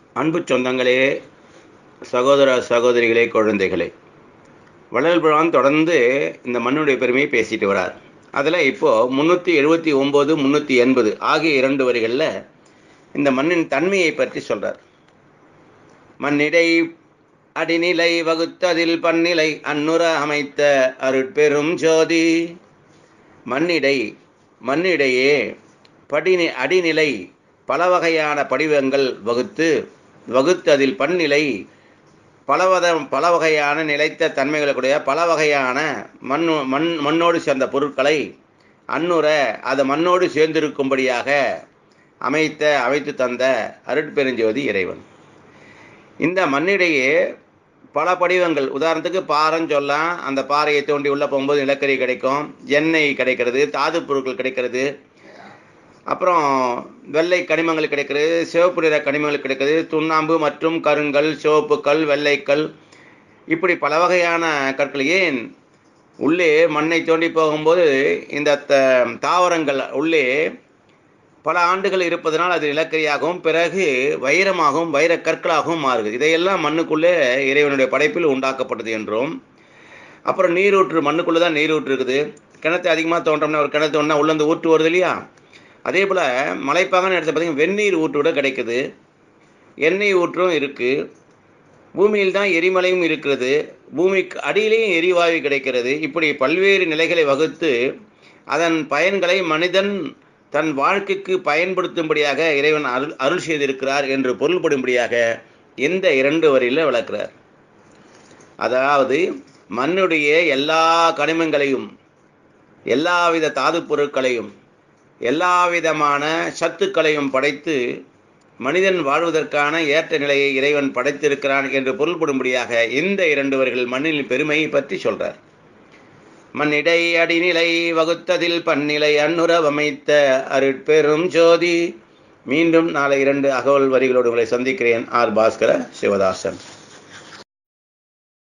அன்பு சொந்தங்களே சகோதர சகோதரிகளே குழந்தைகளே வள்ளல் பிரான் தொடர்ந்து இந்த மண்ணுடைய பெருமையை பேசிட்டு வரார் அதில் இப்போது முந்நூற்றி எழுபத்தி ஒம்பது முந்நூற்றி எண்பது ஆகிய இரண்டு வரிகளில் இந்த மண்ணின் தன்மையை பற்றி சொல்கிறார் மண்ணிடை அடிநிலை வகுத்ததில் பன்னிலை அன்னுர அமைத்த அருட்பெரும் ஜோதி மண்ணிடை மண்ணிடையே படிநி அடிநிலை பல வகையான படிவங்கள் வகுத்து வகுத்ததில் பன்னிலை பலவத பல வகையான நிலைத்த தன்மைகளுடைய பல வகையான மண் மண் மண்ணோடு சேர்ந்த பொருட்களை அன்னுர அது மண்ணோடு சேர்ந்திருக்கும்படியாக அமைத்த அமைத்து தந்த அருட்பெருஞ்சோதி இறைவன் இந்த மண்ணிடையே பல படிவங்கள் உதாரணத்துக்கு பாறைன்னு சொல்லலாம் அந்த பாறையை தோண்டி உள்ளே போகும்போது நிலக்கரி கிடைக்கும் எண்ணெய் கிடைக்கிறது தாது பொருட்கள் கிடைக்கிறது அப்புறம் வெள்ளை கனிமங்கள் கிடைக்கிறது சிவப்பு நிற கனிமங்கள் கிடைக்கிறது சுண்ணாம்பு மற்றும் கருங்கல் சிவப்புக்கல் வெள்ளைக்கல் இப்படி பல வகையான கற்கள் ஏன் உள்ளே மண்ணை தோண்டி போகும்போது இந்த த தாவரங்கள் உள்ளே பல ஆண்டுகள் இருப்பதனால் அது நிலக்கரியாகவும் பிறகு வைரமாகவும் வைர கற்களாகவும் மாறுது இதையெல்லாம் மண்ணுக்குள்ளே இறைவனுடைய படைப்பில் உண்டாக்கப்பட்டது என்றும் அப்புறம் நீரூற்று மண்ணுக்குள்ளே தான் நீரூற்று இருக்குது கிணத்து அதிகமாக தோன்றோம்னா ஒரு கிணத்து ஒன்றா உள்ளேருந்து ஊற்று வருது இல்லையா அதே போல் மலைப்பாகன்னு எடுத்து பார்த்தீங்கன்னா வெந்நீர் ஊற்று கூட கிடைக்குது எண்ணெய் ஊற்றும் இருக்குது பூமியில் தான் எரிமலையும் இருக்கிறது பூமிக்கு அடியிலேயும் எரிவாயு கிடைக்கிறது இப்படி பல்வேறு நிலைகளை வகுத்து அதன் பயன்களை மனிதன் தன் வாழ்க்கைக்கு பயன்படுத்தும்படியாக இறைவன் அருள் அருள் செய்திருக்கிறார் என்று பொருள்படும்படியாக இந்த இரண்டு வரியில் விளக்குறார் அதாவது மண்ணுடைய எல்லா கனிமங்களையும் எல்லாவித தாது பொருட்களையும் எல்லா விதமான சத்துக்களையும் படைத்து மனிதன் வாழ்வதற்கான ஏற்ற நிலையை இறைவன் படைத்திருக்கிறான் என்று பொருள்படும்படியாக இந்த இரண்டு வர்கள் மண்ணின் பெருமையை பற்றி சொல்றார் மண்ணிடை அடிநிலை வகுத்ததில் பன்னிலை அன்னுரவமைத்த அருட்பெரும் ஜோதி மீண்டும் நாளை இரண்டு அகவல் வரிகளோடு உங்களை சந்திக்கிறேன் ஆர் பாஸ்கர சிவதாசன்